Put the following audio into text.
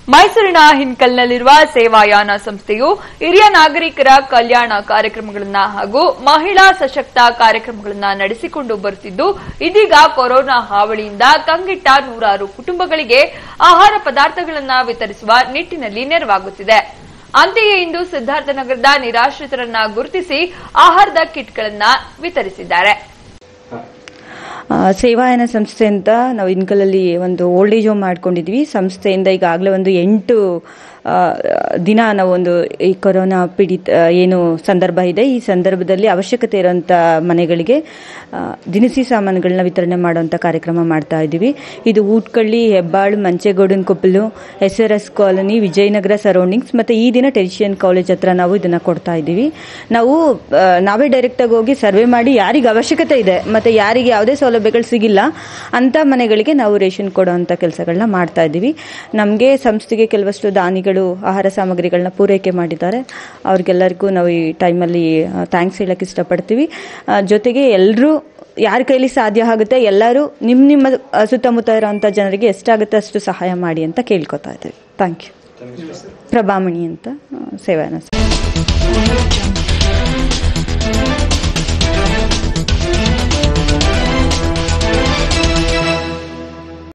ಮೈಸೂರಿನ ಹಿನ್ಕಲ್ನಲ್ಲಿರುವ ಸೇವಾಯಾನ ಸಂಸ್ಥೆಯು ಹಿರಿಯ ನಾಗರಿಕರ ಕಲ್ಯಾಣ ಕಾರ್ಯಕ್ರಮಗಳನ್ನ ಹಾಗೂ ಮಹಿಳಾ ಸಶಕ್ತ ಕಾರ್ಯಕ್ರಮಗಳನ್ನ ನಡೆಸಿಕೊಂಡು ಬರುತ್ತಿದ್ದು ಇದೀಗ ಕೊರೋನಾ ಹಾವಳಿಯಿಂದ ಕಂಗೆಟ್ಟ ನೂರಾರು ಕುಟುಂಬಗಳಿಗೆ ಆಹಾರ ಪದಾರ್ಥಗಳನ್ನು ವಿತರಿಸುವ ನಿಟ್ಟಿನಲ್ಲಿ ನೆರವಾಗುತ್ತಿದೆ ಅಂತೆಯೇ ಇಂದು ಸಿದ್ಧಾರ್ಥನಗರದ ನಿರಾಶ್ರಿತರನ್ನ ಗುರುತಿಸಿ ಆಹಾರದ ಕಿಟ್ಗಳನ್ನ ವಿತರಿಸಿದ್ದಾರೆ ಆ, ಸೇವಾಯನ ಸಂಸ್ಥೆ ಅಂತ ನಾವು ಇನ್ಕಲಲ್ಲಿ ಒಂದು ಓಲ್ಡ್ ಏಜ್ ಹೋಮ್ ಮಾಡ್ಕೊಂಡಿದ್ವಿ ಸಂಸ್ಥೆಯಿಂದ ಈಗಾಗಲೇ ಒಂದು ಎಂಟು ಆ, ದಿನ ನಾವು ಒಂದು ಈ ಕೊರೋನಾ ಪೀಡಿತ ಆ, ಏನು ಸಂದರ್ಭ ಇದೆ ಈ ಸಂದರ್ಭದಲ್ಲಿ ಅವಶ್ಯಕತೆ ಇರುವಂಥ ಮನೆಗಳಿಗೆ ಆ, ದಿನಸಿ ಸಾಮಾನುಗಳನ್ನ ವಿತರಣೆ ಮಾಡುವಂಥ ಕಾರ್ಯಕ್ರಮ ಮಾಡ್ತಾ ಇದ್ದೀವಿ ಇದು Hootagalli Hebbal Manchegowdana Koppalu S R S colony Vijayanagar surroundings ಮತ್ತು ಈ ದಿನ ಟೆರಿಷಿಯನ್ ಕಾಲೇಜ್ ಹತ್ರ ನಾವು ಇದನ್ನು ಕೊಡ್ತಾ ಇದ್ದೀವಿ ನಾವು ಆ, ನಾವೇ ಡೈರೆಕ್ಟಾಗಿ ಹೋಗಿ ಸರ್ವೆ ಮಾಡಿ ಯಾರಿಗೆ ಅವಶ್ಯಕತೆ ಇದೆ ಮತ್ತು ಯಾರಿಗೆ ಯಾವುದೇ ಸೌಲಭ್ಯಗಳು ಸಿಗಿಲ್ಲ ಅಂಥ ಮನೆಗಳಿಗೆ ನಾವು ರೇಷನ್ ಕೊಡುವಂಥ ಕೆಲಸಗಳನ್ನ ಮಾಡ್ತಾ ಇದ್ದೀವಿ ನಮಗೆ ಸಂಸ್ಥೆಗೆ ಕೆಲವಷ್ಟು ದಾನಿಗಳು ಆಹಾರ ಸಾಮಗ್ರಿಗಳನ್ನ ಪೂರೈಕೆ ಮಾಡಿದ್ದಾರೆ ಅವ್ರಿಗೆಲ್ಲರಿಗೂ ನಾವು ಈ ಟೈಮಲ್ಲಿ ಥ್ಯಾಂಕ್ಸ್ ಹೇಳಕ್ಕೆ ಇಷ್ಟಪಡ್ತೀವಿ ಆ, ಜೊತೆಗೆ ಎಲ್ಲರೂ ಯಾರ ಕೈಲಿ ಸಾಧ್ಯ ಆಗುತ್ತೆ ಎಲ್ಲರೂ ನಿಮ್ಮ ನಿಮ್ಮ ಆ, ಸುತ್ತಮುತ್ತ ಇರೋಂಥ ಜನರಿಗೆ ಎಷ್ಟಾಗುತ್ತೆ ಅಷ್ಟು ಸಹಾಯ ಮಾಡಿ ಅಂತ ಕೇಳ್ಕೊತಾ ಇದ್ದೀವಿ ಥ್ಯಾಂಕ್ ಯು ಪ್ರಭಾಮಣಿ ಅಂತ ಆ, ಸೇವಾನ